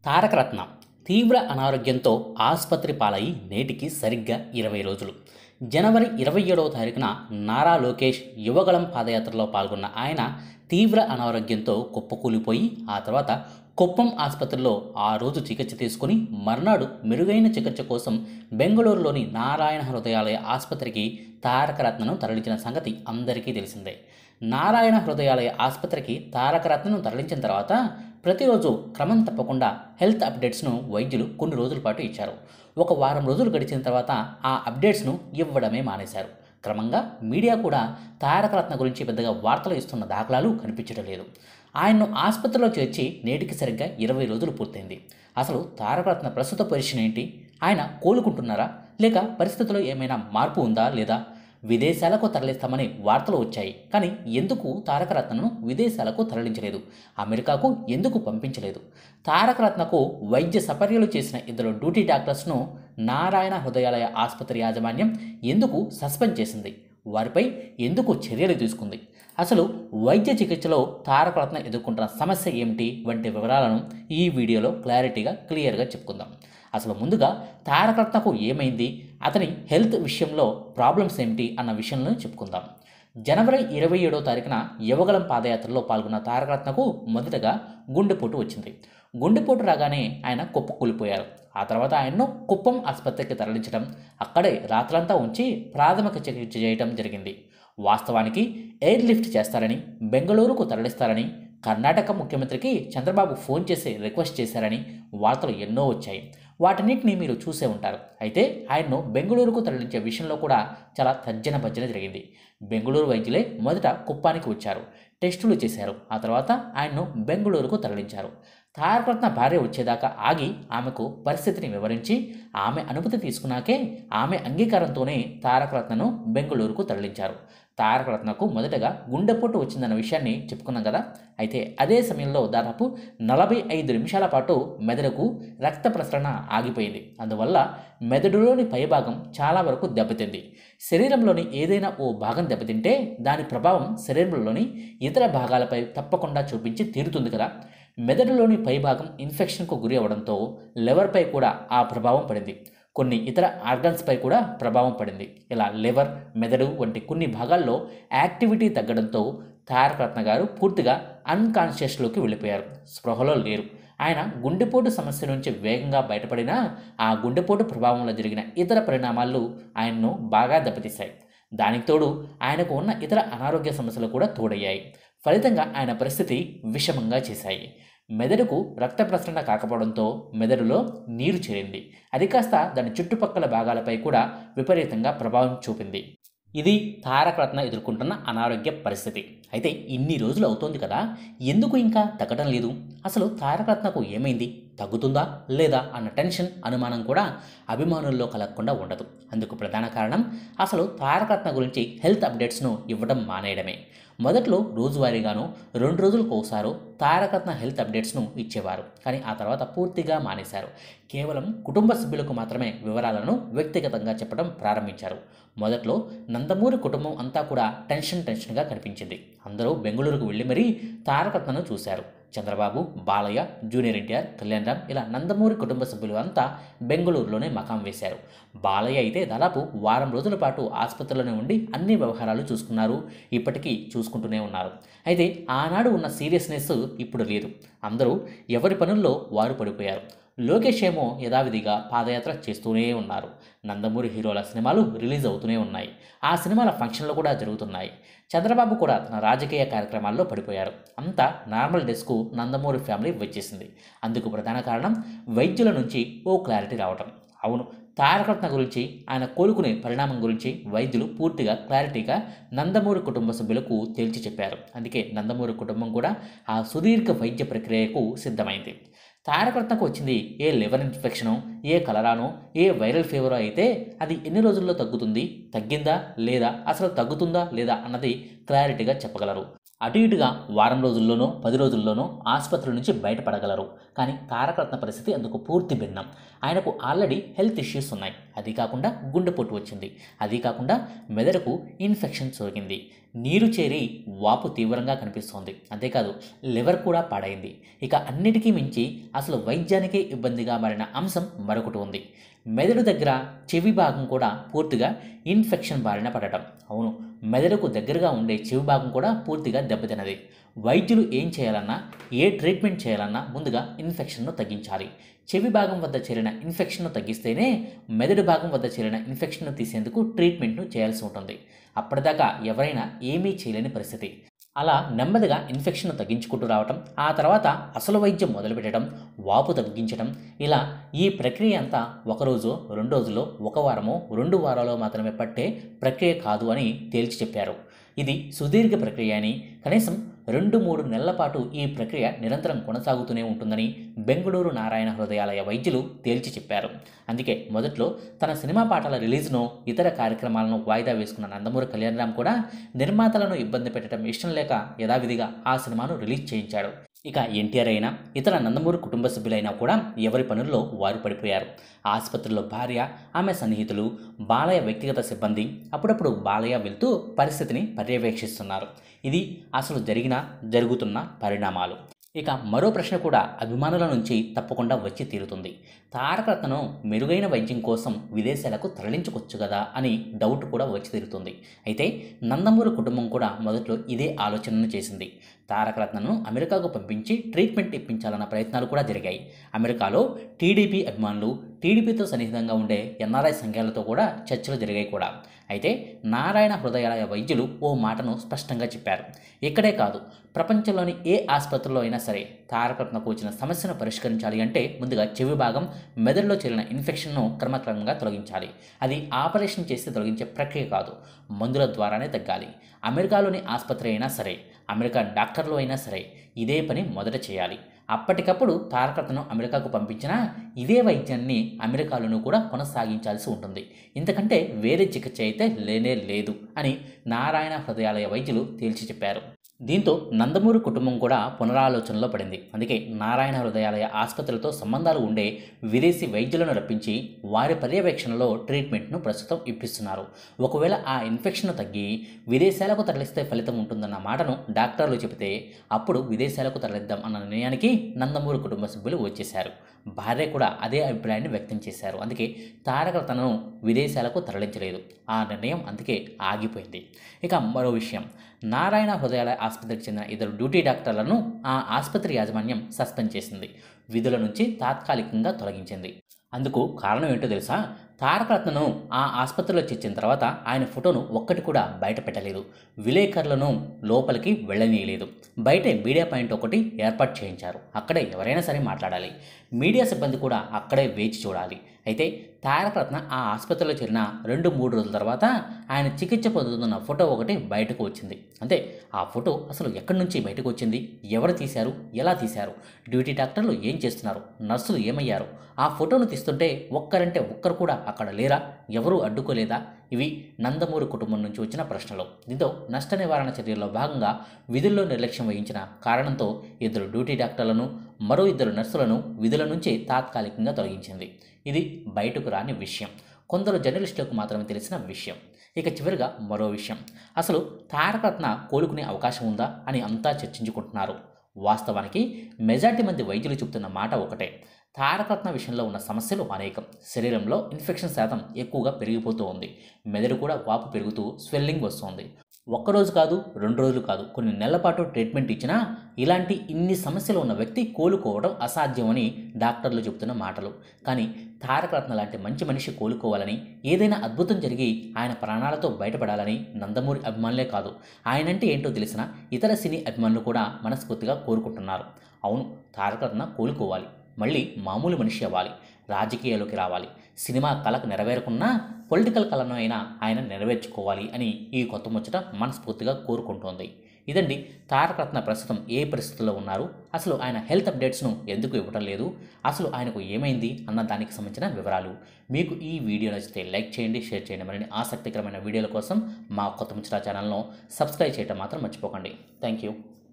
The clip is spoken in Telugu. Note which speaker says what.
Speaker 1: తారకరత్న తీవ్ర అనారోగ్యంతో ఆసుపత్రి పాలై నేటికి సరిగ్గా ఇరవై రోజులు జనవరి ఇరవై ఏడవ తారీఖున నారా లోకేష్ యువగళం పాదయాత్రలో పాల్గొన్న ఆయన తీవ్ర అనారోగ్యంతో కుప్పకూలిపోయి ఆ తర్వాత కుప్పం ఆసుపత్రిలో ఆ రోజు చికిత్స తీసుకుని మర్నాడు మెరుగైన చికిత్స కోసం బెంగళూరులోని నారాయణ హృదయాలయ ఆసుపత్రికి తారకరత్నను తరలించిన సంగతి అందరికీ తెలిసిందే నారాయణ హృదయాలయ ఆసుపత్రికి తారకరత్నను తరలించిన తర్వాత ప్రతిరోజు క్రమం తప్పకుండా హెల్త్ అప్డేట్స్ను వైద్యులు కొన్ని రోజుల పాటు ఇచ్చారు ఒక వారం రోజులు గడిచిన తర్వాత ఆ అప్డేట్స్ను ఇవ్వడమే మానేశారు క్రమంగా మీడియా కూడా తారకరత్న గురించి పెద్దగా వార్తలు ఇస్తున్న దాఖలాలు కనిపించడం లేదు ఆయన్ను ఆసుపత్రిలో చేర్చి నేటికి సరిగ్గా ఇరవై రోజులు పూర్తయింది అసలు తారకరత్న ప్రస్తుత పొజిషన్ ఏంటి ఆయన కోలుకుంటున్నారా లేక పరిస్థితిలో ఏమైనా మార్పు ఉందా లేదా విదేశాలకు తరలిస్తామని వార్తలు వచ్చాయి కానీ ఎందుకు తారకరత్నను విదేశాలకు తరలించలేదు అమెరికాకు ఎందుకు పంపించలేదు తారకరత్నకు వైద్య సపర్యలు చేసిన ఇద్దరు డ్యూటీ డాక్టర్స్ను నారాయణ హృదయాలయ ఆసుపత్రి యాజమాన్యం ఎందుకు సస్పెండ్ చేసింది వారిపై ఎందుకు చర్యలు తీసుకుంది అసలు వైద్య చికిత్సలో తారకరత్న ఎదుర్కొంటున్న సమస్య ఏమిటి వంటి వివరాలను ఈ వీడియోలో క్లారిటీగా క్లియర్గా చెప్పుకుందాం అసలు ముందుగా తారకరత్నకు ఏమైంది అతని హెల్త్ విషయంలో ప్రాబ్లమ్స్ ఏమిటి అన్న విషయంలో చెప్పుకుందాం జనవరి ఇరవై ఏడవ తారీఖున యువగలం పాదయాత్రలో పాల్గొన్న తారకరత్నకు మొదటగా గుండెపోటు వచ్చింది గుండెపోటు రాగానే ఆయన కుప్ప కూలిపోయారు ఆ తర్వాత ఆయన్ను కుప్పం ఆసుపత్రికి తరలించడం అక్కడే రాత్రంతా ఉంచి ప్రాథమిక చికిత్స చేయడం జరిగింది వాస్తవానికి ఎయిర్ లిఫ్ట్ చేస్తారని బెంగళూరుకు తరలిస్తారని కర్ణాటక ముఖ్యమంత్రికి చంద్రబాబు ఫోన్ చేసి రిక్వెస్ట్ చేశారని వార్తలు ఎన్నో వచ్చాయి వాటన్నిటిని మీరు చూసే ఉంటారు అయితే ఆయన్ను బెంగళూరుకు తరలించే విషయంలో కూడా చాలా తర్జన భర్జన జరిగింది బెంగళూరు వైద్యులే మొదట కుప్పానికి వచ్చారు టెస్టులు చేశారు ఆ తర్వాత ఆయన్ను బెంగళూరుకు తరలించారు తారకరత్న భార్య వచ్చేదాకా ఆగి ఆమెకు పరిస్థితిని వివరించి ఆమె అనుమతి తీసుకున్నాకే ఆమె అంగీకారంతోనే తారకరత్నను బెంగళూరుకు తరలించారు తారకరత్నకు మొదటగా గుండెపోటు వచ్చిందన్న విషయాన్ని చెప్పుకున్నాం కదా అయితే అదే సమయంలో దాదాపు నలభై ఐదు నిమిషాల పాటు మెదడుకు రక్త ప్రసరణ ఆగిపోయింది అందువల్ల మెదడులోని పైభాగం చాలా వరకు దెబ్బతింది శరీరంలోని ఏదైనా ఓ భాగం దెబ్బతింటే దాని ప్రభావం శరీరంలోని ఇతర భాగాలపై తప్పకుండా చూపించి తీరుతుంది కదా మెదడులోని పైభాగం ఇన్ఫెక్షన్కు గురి అవ్వడంతో లివర్పై కూడా ఆ ప్రభావం పడింది కొన్ని ఇతర ఆర్గన్స్పై కూడా ప్రభావం పడింది ఇలా లివర్ మెదడు వంటి కొన్ని భాగాల్లో యాక్టివిటీ తగ్గడంతో తారకరత్న గారు పూర్తిగా అన్కాన్షియస్లోకి వెళ్ళిపోయారు స్పృహలో లేరు ఆయన గుండెపోటు సమస్య నుంచి వేగంగా బయటపడినా ఆ గుండెపోటు ప్రభావంలో జరిగిన ఇతర పరిణామాలు ఆయన్ను బాగా దెబ్బతీశాయి దానికి తోడు ఆయనకు ఉన్న ఇతర అనారోగ్య సమస్యలు కూడా తోడయ్యాయి ఫలితంగా ఆయన పరిస్థితి విషమంగా చేశాయి మెదడుకు రక్త ప్రసరణ కాకపోవడంతో మెదడులో నీరు చేరింది అది కాస్త దాని చుట్టుపక్కల భాగాలపై కూడా విపరీతంగా ప్రభావం చూపింది ఇది తారకరత్న ఎదుర్కొంటున్న అనారోగ్య పరిస్థితి అయితే ఇన్ని రోజులు అవుతోంది కదా ఎందుకు ఇంకా తగ్గడం లేదు అసలు తారకరత్నకు ఏమైంది తగ్గుతుందా లేదా అన్న టెన్షన్ అనుమానం కూడా అభిమానుల్లో కలగకుండా ఉండదు అందుకు ప్రధాన కారణం అసలు తారకరత్న గురించి హెల్త్ అప్డేట్స్ను ఇవ్వడం మానేయడమే మొదట్లో రోజువారీగాను రెండు రోజులకు ఒకసారి తారకరత్న హెల్త్ అప్డేట్స్ను ఇచ్చేవారు కానీ ఆ తర్వాత పూర్తిగా మానేశారు కేవలం కుటుంబ సభ్యులకు మాత్రమే వివరాలను వ్యక్తిగతంగా చెప్పడం ప్రారంభించారు మొదట్లో నందమూరి కుటుంబం అంతా కూడా టెన్షన్ టెన్షన్గా కనిపించింది అందరూ బెంగళూరుకు వెళ్ళి మరీ తారకరత్నను చూశారు చంద్రబాబు బాలయ్య జూనియర్ ఎన్టీఆర్ కళ్యాణ్ రామ్ ఇలా నందమూరి కుటుంబ సభ్యులు అంతా బెంగళూరులోనే మకాం వేశారు బాలయ్య అయితే దాదాపు వారం రోజుల పాటు ఆసుపత్రిలోనే ఉండి అన్ని వ్యవహారాలు చూసుకున్నారు ఇప్పటికీ చూసుకుంటూనే ఉన్నారు అయితే ఆనాడు ఉన్న సీరియస్నెస్ ఇప్పుడు లేదు అందరూ ఎవరి పనుల్లో వారు పడిపోయారు లోకేష్ ఏమో యథావిధిగా పాదయాత్ర చేస్తూనే ఉన్నారు నందమూరి హీరోల సినిమాలు రిలీజ్ అవుతూనే ఉన్నాయి ఆ సినిమాల ఫంక్షన్లు కూడా జరుగుతున్నాయి చంద్రబాబు కూడా తన రాజకీయ కార్యక్రమాల్లో పడిపోయారు అంతా నార్మల్ డెస్కు నందమూరి ఫ్యామిలీ వచ్చేసింది అందుకు ప్రధాన కారణం వైద్యుల నుంచి ఓ క్లారిటీ రావటం అవును తారకరత్న గురించి ఆయన కోలుకునే పరిణామం గురించి వైద్యులు పూర్తిగా క్లారిటీగా నందమూరి కుటుంబ సభ్యులకు తేల్చి చెప్పారు అందుకే నందమూరి కుటుంబం కూడా ఆ సుదీర్ఘ వైద్య ప్రక్రియకు సిద్ధమైంది తారకరత్నకు వచ్చింది ఏ లివర్ ఇన్ఫెక్షనో ఏ కలరానో ఏ వైరల్ ఫీవరో అయితే అది ఎన్ని రోజుల్లో తగ్గుతుంది తగ్గిందా లేదా అసలు తగ్గుతుందా లేదా అన్నది క్లారిటీగా చెప్పగలరు అటు ఇటుగా వారం రోజుల్లోనో పది రోజుల్లోనో ఆసుపత్రి నుంచి బయటపడగలరు కానీ తారకరత్న పరిస్థితి అందుకు పూర్తి భిన్నం ఆయనకు ఆల్రెడీ హెల్త్ ఇష్యూస్ ఉన్నాయి అది కాకుండా గుండెపోటు వచ్చింది అది కాకుండా మెదడుకు ఇన్ఫెక్షన్ సోకింది నీరు చేరి వాపు తీవ్రంగా కనిపిస్తోంది అంతేకాదు లివర్ కూడా పాడైంది ఇక అన్నిటికీ మించి అసలు వైద్యానికే ఇబ్బందిగా మారిన అంశం మరొకటి ఉంది మెదడు దగ్గర చెవి భాగం కూడా పూర్తిగా ఇన్ఫెక్షన్ బారిన పడటం అవును మెదడుకు దగ్గరగా ఉండే చెవి భాగం కూడా పూర్తిగా దెబ్బతిన్నది వైద్యులు ఏం చేయాలన్నా ఏ ట్రీట్మెంట్ చేయాలన్నా ముందుగా ఇన్ఫెక్షన్ను తగ్గించాలి చెవి భాగం వద్ద చేరిన ఇన్ఫెక్షన్ను తగ్గిస్తేనే మెదడు భాగం వద్ద చేరిన ఇన్ఫెక్షన్ను తీసేందుకు ట్రీట్మెంట్ను చేయాల్సి ఉంటుంది అప్పటిదాకా ఎవరైనా ఏమీ చేయలేని పరిస్థితి అలా నెమ్మదిగా ఇన్ఫెక్షన్ తగ్గించుకుంటూ రావటం ఆ తర్వాత అసలు వైద్యం మొదలుపెట్టడం వాపు తగ్గించడం ఇలా ఈ ప్రక్రియ అంతా ఒకరోజు రెండు రోజుల్లో ఒక వారమో రెండు వారాలో మాత్రమే పట్టే ప్రక్రియ కాదు అని తేల్చి చెప్పారు ఇది సుదీర్ఘ ప్రక్రియ అని కనీసం రెండు మూడు నెలల పాటు ఈ ప్రక్రియ నిరంతరం కొనసాగుతూనే ఉంటుందని బెంగళూరు నారాయణ హృదయాలయ వైద్యులు తేల్చి చెప్పారు అందుకే మొదట్లో తన సినిమా పాటల రిలీజ్ను ఇతర కార్యక్రమాలను వాయిదా వేసుకున్న నందమూరి కళ్యాణరామ్ కూడా నిర్మాతలను ఇబ్బంది పెట్టడం ఇష్టం లేక యథావిధిగా ఆ సినిమాను రిలీజ్ చేయించాడు ఇక ఎన్టీఆర్ అయినా ఇతర నందమూరి కుటుంబ సభ్యులైనా కూడా ఎవరి పనుల్లో వారు పడిపోయారు ఆసుపత్రిలో భార్య ఆమె సన్నిహితులు బాలయ్య వ్యక్తిగత సిబ్బంది అప్పుడప్పుడు బాలయ్య వెళ్తూ పరిస్థితిని పర్యవేక్షిస్తున్నారు ఇది అసలు జరిగిన జరుగుతున్న పరిణామాలు ఇక మరో ప్రశ్న కూడా అభిమానుల నుంచి తప్పకుండా వచ్చి తీరుతుంది తారకరత్నను మెరుగైన వైద్యం కోసం విదేశాలకు తరలించుకోవచ్చు కదా అని డౌట్ కూడా వచ్చి తీరుతుంది అయితే నందమూరి కుటుంబం కూడా మొదట్లో ఇదే ఆలోచనను చేసింది తారకరత్నను అమెరికాకు పంపించి ట్రీట్మెంట్ ఇప్పించాలన్న ప్రయత్నాలు కూడా జరిగాయి అమెరికాలో టీడీపీ అభిమానులు టీడీపీతో సన్నిహితంగా ఉండే ఎన్ఆర్ఐ సంఘాలతో కూడా చర్చలు జరిగాయి కూడా అయితే నారాయణ హృదయాలయ వైద్యులు ఓ మాటను స్పష్టంగా చెప్పారు ఇక్కడే కాదు ప్రపంచంలోని ఏ ఆసుపత్రిలో అయినా సరే తారకరత్నకు వచ్చిన సమస్యను పరిష్కరించాలి అంటే ముందుగా చెవి భాగం మెదడులో చేరిన ఇన్ఫెక్షన్ను క్రమక్రమంగా తొలగించాలి అది ఆపరేషన్ చేసి తొలగించే ప్రక్రియ కాదు మందుల ద్వారానే తగ్గాలి అమెరికాలోని ఆసుపత్రి అయినా సరే అమెరికా డాక్టర్లు అయినా సరే ఇదే పని మొదట చేయాలి అప్పటికప్పుడు తారకతను అమెరికాకు పంపించినా ఇదే వైద్యాన్ని అమెరికాలోనూ కూడా కొనసాగించాల్సి ఉంటుంది ఇంతకంటే వేరే చికిత్స అయితే లేనే లేదు అని నారాయణ హృదయాలయ వైద్యులు తేల్చి చెప్పారు దీంతో నందమూరి కుటుంబం కూడా పునరాలోచనలో పడింది అందుకే నారాయణ హృదయాలయ ఆసుపత్రులతో సంబంధాలు ఉండే విదేశీ వైద్యులను రప్పించి వారి పర్యవేక్షణలో ట్రీట్మెంట్ను ప్రస్తుతం ఇప్పిస్తున్నారు ఒకవేళ ఆ ఇన్ఫెక్షన్ తగ్గి విదేశాలకు తరలిస్తే ఫలితం ఉంటుందన్న మాటను డాక్టర్లు చెబితే అప్పుడు విదేశాలకు తరలిద్దాం అన్న నిర్ణయానికి నందమూరి కుటుంబ సభ్యులు వచ్చేశారు భార్య కూడా అదే అభిప్రాయాన్ని వ్యక్తం చేశారు అందుకే తారక తనను విదేశాలకు తరలించలేదు ఆ నిర్ణయం అందుకే ఆగిపోయింది ఇక మరో విషయం నారాయణ హృదయాలయ ఆసుపత్రికి చెందిన ఇద్దరు డ్యూటీ డాక్టర్లను ఆ ఆసుపత్రి యాజమాన్యం సస్పెండ్ చేసింది విధుల నుంచి తాత్కాలికంగా తొలగించింది అందుకు కారణం ఏంటో తెలుసా తారకరత్నను ఆ ఆసుపత్రిలో చేర్చిన తర్వాత ఆయన ఫోటోను ఒక్కటి కూడా బయట పెట్టలేదు విలేకరులను లోపలికి వెళ్ళనీయలేదు బయటే మీడియా పాయింట్ ఒకటి ఏర్పాటు చేయించారు అక్కడే ఎవరైనా సరే మాట్లాడాలి మీడియా సిబ్బంది కూడా అక్కడే వేచి చూడాలి అయితే తారకరత్న ఆ ఆసుపత్రిలో చేరిన రెండు మూడు రోజుల తర్వాత ఆయన చికిత్స పొందుతున్న ఫోటో ఒకటి బయటకు వచ్చింది అంతే ఆ ఫోటో అసలు ఎక్కడి నుంచి బయటకు వచ్చింది ఎవరు తీశారు ఎలా తీశారు డ్యూటీ డాక్టర్లు ఏం చేస్తున్నారు నర్సులు ఏమయ్యారు ఆ ఫోటోను తీస్తుంటే ఒక్కరంటే ఒక్కరు కూడా అక్కడ లేరా ఎవరూ అడ్డుకోలేదా ఇవి నందమూరి కుటుంబం నుంచి వచ్చిన ప్రశ్నలు దీంతో నష్ట నివారణ చర్యల్లో భాగంగా విధుల్లో నిర్లక్ష్యం వహించిన కారణంతో ఇద్దరు డ్యూటీ డాక్టర్లను మరో ఇద్దరు నర్సులను విధుల నుంచి తాత్కాలికంగా తొలగించింది ఇది బయటకు రాని విషయం కొందరు జర్నలిస్టులకు మాత్రమే తెలిసిన విషయం ఇక చివరిగా మరో విషయం అసలు తారకరత్న కోలుకునే అవకాశం ఉందా అని అంతా చర్చించుకుంటున్నారు వాస్తవానికి మెజార్టీ మంది వైద్యులు చెబుతున్న మాట ఒకటే తారకరత్న విషయంలో ఉన్న సమస్యలు అనేకం శరీరంలో ఇన్ఫెక్షన్ శాతం ఎక్కువగా పెరిగిపోతూ ఉంది మెదడు కూడా వాపు పెరుగుతూ స్వెల్లింగ్ వస్తుంది ఒక్కరోజు కాదు రెండు రోజులు కాదు కొన్ని నెలల పాటు ట్రీట్మెంట్ ఇచ్చినా ఇలాంటి ఇన్ని సమస్యలు ఉన్న వ్యక్తి కోలుకోవడం అసాధ్యమని డాక్టర్లు చెబుతున్న మాటలు కానీ తారకరత్న లాంటి మంచి మనిషి కోలుకోవాలని ఏదైనా అద్భుతం జరిగి ఆయన ప్రాణాలతో బయటపడాలని నందమూరి అభిమానులే కాదు ఆయనంటే ఏంటో తెలిసిన ఇతర సినీ అభిమానులు కూడా మనస్ఫూర్తిగా కోరుకుంటున్నారు అవును తారకరత్న కోలుకోవాలి మళ్ళీ మామూలు మనిషి అవ్వాలి రాజకీయాల్లోకి రావాలి సినిమా కళకు నెరవేరకున్నా పొలిటికల్ కళను అయినా ఆయన నెరవేర్చుకోవాలి అని ఈ కొత్త ముచ్చట మనస్ఫూర్తిగా కోరుకుంటోంది ఇదండి తారకరత్న ప్రస్తుతం ఏ పరిస్థితుల్లో ఉన్నారు అసలు ఆయన హెల్త్ అప్డేట్స్ను ఎందుకు ఇవ్వడం లేదు అసలు ఆయనకు ఏమైంది అన్న దానికి సంబంధించిన వివరాలు మీకు ఈ వీడియో నచ్చితే లైక్ చేయండి షేర్ చేయండి మరిన్ని ఆసక్తికరమైన వీడియోల కోసం మా కొత్త ముచ్చట ఛానల్ను సబ్స్క్రైబ్ చేయడం మాత్రం మర్చిపోకండి థ్యాంక్ యూ